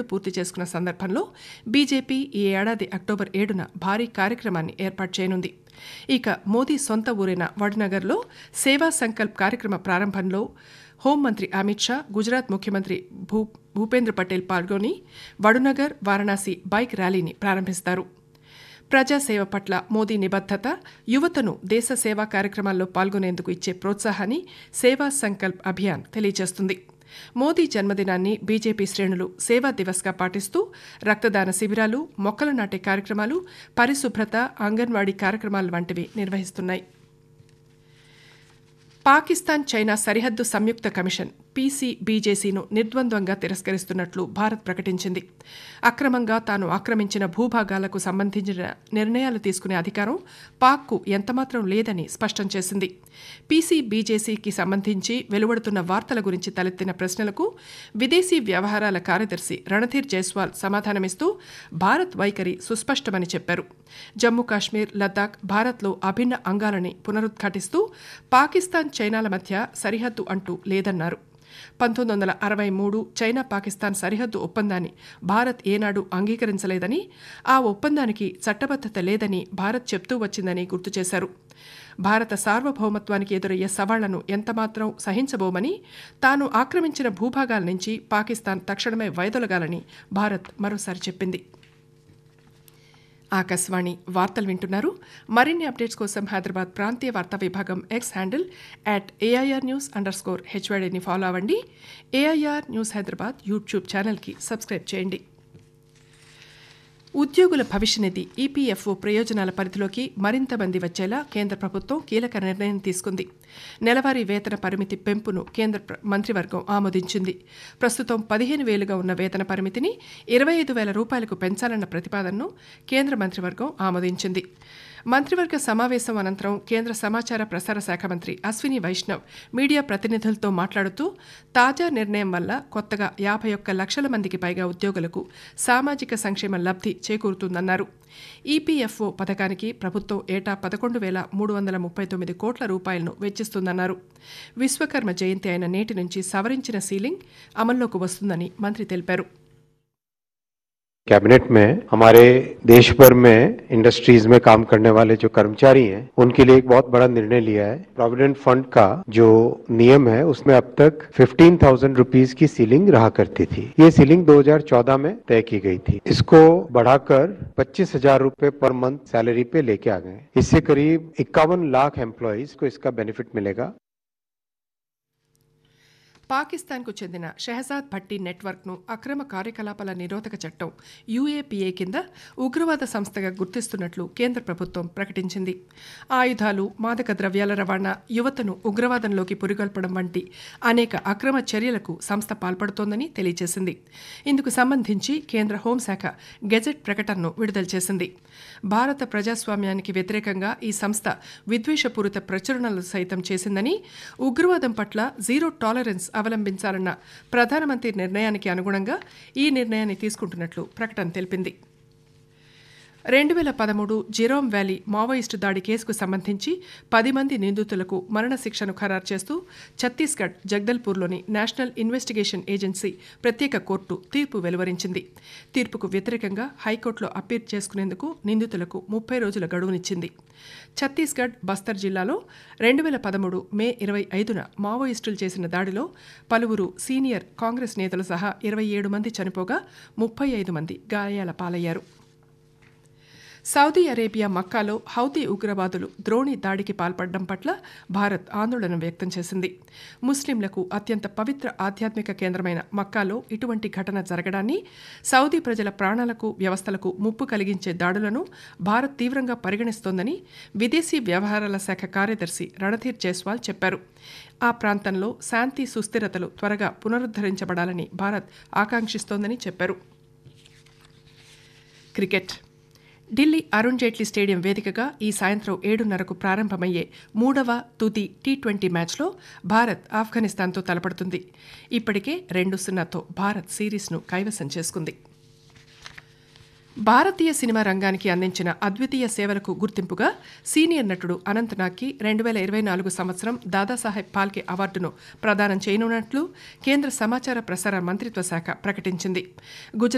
పూర్తి చేసుకున్న సందర్భంలో బీజేపీ ఈ ఏడాది అక్టోబర్ ఏడున భారీ కార్యక్రమాన్ని ఏర్పాటు చేయనుంది ఇక మోదీ సొంత ఊరైన వడ్నగర్లో సేవా సంకల్ప్ కార్యక్రమ ప్రారంభంలో హోంమంత్రి అమిత్ షా గుజరాత్ ముఖ్యమంత్రి భూ భూపేంద్ర పటేల్ పాల్గొని వడునగర్ వారణాసి బైక్ ర్యాలీని ప్రారంభిస్తారు ప్రజాసేవ పట్ల మోదీ నిబద్ధత యువతను దేశ సేవా కార్యక్రమాల్లో పాల్గొనేందుకు ఇచ్చే ప్రోత్సాహాన్ని సేవా సంకల్ప్ అభియాన్ తెలియజేస్తుంది మోదీ జన్మదినాన్ని బీజేపీ శ్రేణులు సేవా దివస్గా పాటిస్తూ రక్తదాన శిబిరాలు మొక్కలు నాటే కార్యక్రమాలు పరిశుభ్రత అంగన్వాడీ కార్యక్రమాలు వంటివి నిర్వహిస్తున్నాయి పాకిస్తాన్ చైనా సరిహద్దు సంయుక్త కమిషన్ పీసీబీజేసీను నిర్ద్వంద్వంగా తిరస్కరిస్తున్నట్లు భారత్ ప్రకటించింది అక్రమంగా తాను ఆక్రమించిన భూభాగాలకు సంబంధించిన నిర్ణయాలు తీసుకునే అధికారం పాక్కు ఎంతమాత్రం లేదని స్పష్టం చేసింది పీసీబీజేసీకి సంబంధించి వెలువడుతున్న వార్తల గురించి తలెత్తిన ప్రశ్నలకు విదేశీ వ్యవహారాల కార్యదర్శి రణధీర్ జైస్వాల్ సమాధానమిస్తూ భారత్ వైఖరి సుస్పష్టమని చెప్పారు జమ్మూ కాశ్మీర్ లద్దాఖ్ భారత్లో అభిన్న అంగాలని పునరుద్ఘాటిస్తూ పాకిస్తాన్ చైనాల మధ్య సరిహద్దు అంటూ లేదన్నారు పంతొమ్మిది వందల అరవై మూడు చైనా పాకిస్తాన్ సరిహద్దు ఒప్పందాన్ని భారత్ ఏనాడు అంగీకరించలేదని ఆ ఒప్పందానికి చట్టబద్ధత లేదని భారత్ చెప్తూ వచ్చిందని గుర్తు చేశారు భారత సార్వభౌమత్వానికి ఎదురయ్యే సవాళ్లను ఎంతమాత్రం సహించబోమని తాను ఆక్రమించిన భూభాగాల నుంచి పాకిస్తాన్ తక్షణమే వైదొలగాలని భారత్ మరోసారి చెప్పింది ఆకాశవాణి వార్తలు వింటున్నారు మరిన్ని అప్డేట్స్ కోసం హైదరాబాద్ ప్రాంతీయ వార్తా విభాగం X handle at AIR news underscore హెచ్వైడీని ఫాలో అవ్వండి ఏఐఆర్ న్యూస్ హైదరాబాద్ యూట్యూబ్ ఛానల్కి సబ్స్క్రైబ్ చేయండి ఉద్యోగుల భవిష్య నిధి ఈపీఎఫ్ఓ ప్రయోజనాల పరిధిలోకి మరింత మంది వచ్చేలా కేంద్ర ప్రభుత్వం కీలక నిర్ణయం తీసుకుంది నెలవారీ వేతన పరిమితి పెంపును కేంద్ర ప్ర- మంత్రివర్గం ఆమోదించింది ప్రస్తుతం పదిహేను వేలుగా ఉన్న వేతన పరిమితిని ఇరవై ఐదు వేల రూపాయలకు పెంచాలన్న ప్రతిపాదనను కేంద్ర మంత్రివర్గం ఆమోదించింది మంత్రివర్గ సమావేశం అనంతరం కేంద్ర సమాచార ప్రసార శాఖ మంత్రి అశ్విని వైష్ణవ్ మీడియా ప్రతినిధులతో మాట్లాడుతూ తాజా నిర్ణయం వల్ల కొత్తగా యాభై ఒక్క లక్షల మందికి పైగా ఉద్యోగులకు సామాజిక సంక్షేమ లబ్ధి చేకూరుతుందన్నారు ఈపీఎఫ్ఓ పథకానికి ప్రభుత్వం ఏటా పదకొండు వేల మూడు వందల ముప్పై తొమ్మిది కోట్ల రూపాయలను వెచ్చిస్తుందన్నారు విశ్వకర్మ జయంతి అయిన నేటి నుంచి సవరించిన సీలింగ్ అమల్లోకి వస్తుందని మంత్రి తెలిపారు कैबिनेट में हमारे देश भर में इंडस्ट्रीज में काम करने वाले जो कर्मचारी हैं उनके लिए एक बहुत बड़ा निर्णय लिया है प्रोविडेंट फंड का जो नियम है उसमें अब तक फिफ्टीन थाउजेंड रुपीज की सीलिंग रहा करती थी ये सीलिंग 2014 में तय की गई थी इसको बढ़ाकर पच्चीस हजार रूपए पर मंथ सैलरी पे लेके आ गए इससे करीब इक्यावन लाख एम्प्लॉयज को इसका बेनिफिट मिलेगा పాకిస్తాన్కు చెందిన షెహజాద్ భట్టి నెట్వర్క్ను అక్రమ కార్యకలాపాల నిరోధక చట్టం యూఏపీఏ కింద ఉగ్రవాద సంస్థగా గుర్తిస్తున్నట్లు కేంద్ర ప్రభుత్వం ప్రకటించింది ఆయుధాలు మాదక ద్రవ్యాల రవాణా యువతను ఉగ్రవాదంలోకి పురిగొల్పడం వంటి అనేక అక్రమ చర్యలకు సంస్థ పాల్పడుతోందని తెలియజేసింది ఇందుకు సంబంధించి కేంద్ర హోంశాఖ గెజెట్ ప్రకటనను విడుదల చేసింది భారత ప్రజాస్వామ్యానికి వ్యతిరేకంగా ఈ సంస్థ విద్వేషపూరిత ప్రచురణలు సైతం చేసిందని ఉగ్రవాదం పట్ల జీరో టాలరెన్స్ అవలంబించాలన్న ప్రధానమంత్రి నిర్ణయానికి అనుగుణంగా ఈ నిర్ణయాన్ని తీసుకుంటున్నట్లు ప్రకటన తెలిపింది రెండు వేల పదమూడు జిరోమ్ వ్యాలీ మావోయిస్టు దాడి కేసుకు సంబంధించి పది మంది నిందితులకు మరణశిక్షను ఖరారు చేస్తూ ఛత్తీస్గఢ్ జగ్దల్పూర్లోని నేషనల్ ఇన్వెస్టిగేషన్ ఏజెన్సీ ప్రత్యేక కోర్టు తీర్పు వెలువరించింది తీర్పుకు వ్యతిరేకంగా హైకోర్టులో అప్పీల్ చేసుకునేందుకు నిందితులకు ముప్పై రోజుల గడువునిచ్చింది ఛత్తీస్గఢ్ బస్తర్ జిల్లాలో రెండు వేల పదమూడు మే ఇరవై ఐదున మావోయిస్టులు చేసిన దాడిలో పలువురు సీనియర్ కాంగ్రెస్ నేతలు సహా ఇరవై ఏడు మంది చనిపోగా ముప్పై ఐదు మంది గాయాల పాలయ్యారు సౌదీ అరేబియా మక్కాలో హౌతీ ఉగ్రవాదులు ద్రోణి దాడికి పాల్పడడం పట్ల భారత్ ఆందోళన వ్యక్తం చేసింది ముస్లింలకు అత్యంత పవిత్ర ఆధ్యాత్మిక కేంద్రమైన మక్కాలో ఇటువంటి ఘటన జరగడాన్ని సౌదీ ప్రజల ప్రాణాలకు వ్యవస్థలకు ముప్పు కలిగించే దాడులను భారత్ తీవ్రంగా పరిగణిస్తోందని విదేశీ వ్యవహారాల శాఖ కార్యదర్శి రణధీర్ జైస్వాల్ చెప్పారు ఆ ప్రాంతంలో శాంతి సుస్థిరతలు త్వరగా పునరుద్ధరించబడాలని భారత్ ఆకాంక్షిస్తోందని చెప్పారు క్రికెట్ ఢిల్లీ అరుణ్ జైట్లీ స్టేడియం వేదికగా ఈ సాయంత్రం ఏడున్నరకు ప్రారంభమయ్యే మూడవ తుది టీ ట్వంటీ మ్యాచ్లో భారత్ ఆఫ్ఘనిస్తాన్తో తలపడుతుంది ఇప్పటికే రెండు సున్నాతో భారత్ సిరీస్ను కైవసం చేసుకుంది భారతీయ సినిమా రంగానికి అందించిన అద్వితీయ సేవలకు గుర్తింపుగా సీనియర్ నటుడు అనంత్ నాగ్కి రెండు వేల ఇరవై నాలుగు సంవత్సరం దాదాసాహెబ్ ఫాల్కే అవార్డును ప్రదానం చేయనున్నట్లు కేంద్ర సమాచార ప్రసార మంత్రిత్వ శాఖ ప్రకటించింది గుజరాత్